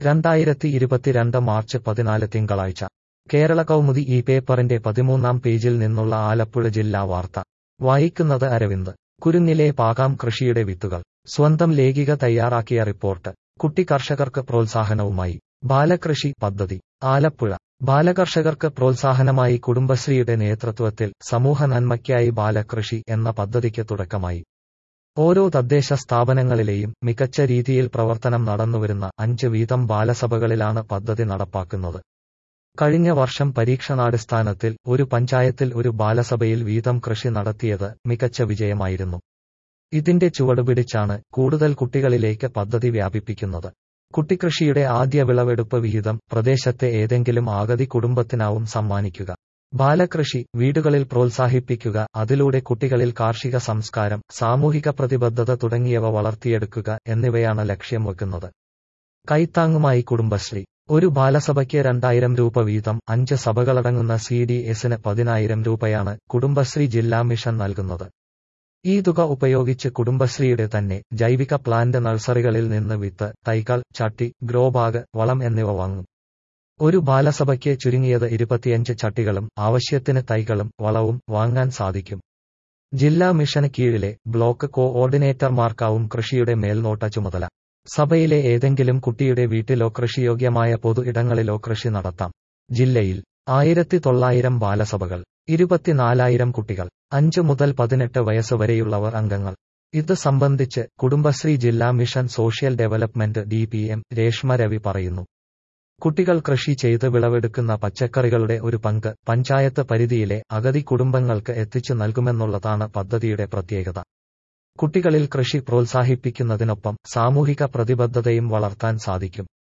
രണ്ടായിരത്തി ഇരുപത്തിരണ്ട് മാർച്ച് പതിനാല് തിങ്കളാഴ്ച കേരള കൗമുദി ഈ പേപ്പറിന്റെ പതിമൂന്നാം പേജിൽ നിന്നുള്ള ആലപ്പുഴ ജില്ലാ വാർത്ത വായിക്കുന്നത് അരവിന്ദ് കുരുന്നിലെ പാകാം കൃഷിയുടെ വിത്തുകൾ സ്വന്തം ലേഖിക തയ്യാറാക്കിയ റിപ്പോർട്ട് കുട്ടി കർഷകർക്ക് പ്രോത്സാഹനവുമായി ബാലകൃഷി പദ്ധതി ആലപ്പുഴ ബാലകർഷകർക്ക് പ്രോത്സാഹനമായി കുടുംബശ്രീയുടെ നേതൃത്വത്തിൽ സമൂഹ നന്മയ്ക്കായി ബാലകൃഷി എന്ന പദ്ധതിക്ക് തുടക്കമായി ഓരോ തദ്ദേശ സ്ഥാപനങ്ങളിലെയും മികച്ച രീതിയിൽ പ്രവർത്തനം നടന്നുവരുന്ന അഞ്ച് വീതം ബാലസഭകളിലാണ് പദ്ധതി നടപ്പാക്കുന്നത് കഴിഞ്ഞ വർഷം പരീക്ഷണാടിസ്ഥാനത്തിൽ ഒരു പഞ്ചായത്തിൽ ഒരു ബാലസഭയിൽ വീതം കൃഷി നടത്തിയത് മികച്ച വിജയമായിരുന്നു ഇതിന്റെ ചുവടുപിടിച്ചാണ് കൂടുതൽ കുട്ടികളിലേക്ക് പദ്ധതി വ്യാപിപ്പിക്കുന്നത് കുട്ടിക്കൃഷിയുടെ ആദ്യ വിളവെടുപ്പ് വിഹിതം പ്രദേശത്തെ ഏതെങ്കിലും ആഗതി കുടുംബത്തിനാവും സമ്മാനിക്കുക ബാലകൃഷി വീടുകളിൽ പ്രോത്സാഹിപ്പിക്കുക അതിലൂടെ കുട്ടികളിൽ കാർഷിക സംസ്കാരം സാമൂഹിക പ്രതിബദ്ധത തുടങ്ങിയവ വളർത്തിയെടുക്കുക എന്നിവയാണ് ലക്ഷ്യം വെക്കുന്നത് കൈത്താങ്ങുമായി കുടുംബശ്രീ ഒരു ബാലസഭയ്ക്ക് രണ്ടായിരം രൂപ വീതം അഞ്ച് സഭകളടങ്ങുന്ന സി ഡി എസിന് പതിനായിരം രൂപയാണ് കുടുംബശ്രീ ജില്ലാ മിഷൻ നൽകുന്നത് ഈ തുക ഉപയോഗിച്ച് കുടുംബശ്രീയുടെ തന്നെ ജൈവിക പ്ലാന്റ് നഴ്സറികളിൽ നിന്ന് വിത്ത് തൈകൾ ചട്ടി ഗ്രോബാഗ് വളം എന്നിവ വാങ്ങും ഒരു ബാലസഭയ്ക്ക് ചുരുങ്ങിയത് ഇരുപത്തിയഞ്ച് ചട്ടികളും ആവശ്യത്തിന് തൈകളും വളവും വാങ്ങാൻ സാധിക്കും ജില്ലാ മിഷന് കീഴിലെ ബ്ലോക്ക് കോഓർഡിനേറ്റർമാർക്കാവും കൃഷിയുടെ മേൽനോട്ട ചുമതല സഭയിലെ ഏതെങ്കിലും കുട്ടിയുടെ വീട്ടിലോ കൃഷിയോഗ്യമായ പൊതു ഇടങ്ങളിലോ കൃഷി നടത്താം ജില്ലയിൽ ആയിരത്തി തൊള്ളായിരം ബാലസഭകൾ ഇരുപത്തിനാലായിരം കുട്ടികൾ അഞ്ച് മുതൽ പതിനെട്ട് വയസ്സ് വരെയുള്ളവർ അംഗങ്ങൾ ഇത് സംബന്ധിച്ച് കുടുംബശ്രീ ജില്ലാ mission social development D P M Reshma Ravi പറയുന്നു കുട്ടികൾ കൃഷി ചെയ്ത് വിളവെടുക്കുന്ന പച്ചക്കറികളുടെ ഒരു പങ്ക് പഞ്ചായത്ത് പരിധിയിലെ അഗതി കുടുംബങ്ങൾക്ക് എത്തിച്ചു നൽകുമെന്നുള്ളതാണ് പദ്ധതിയുടെ പ്രത്യേകത കുട്ടികളിൽ കൃഷി പ്രോത്സാഹിപ്പിക്കുന്നതിനൊപ്പം സാമൂഹിക പ്രതിബദ്ധതയും വളർത്താൻ സാധിക്കും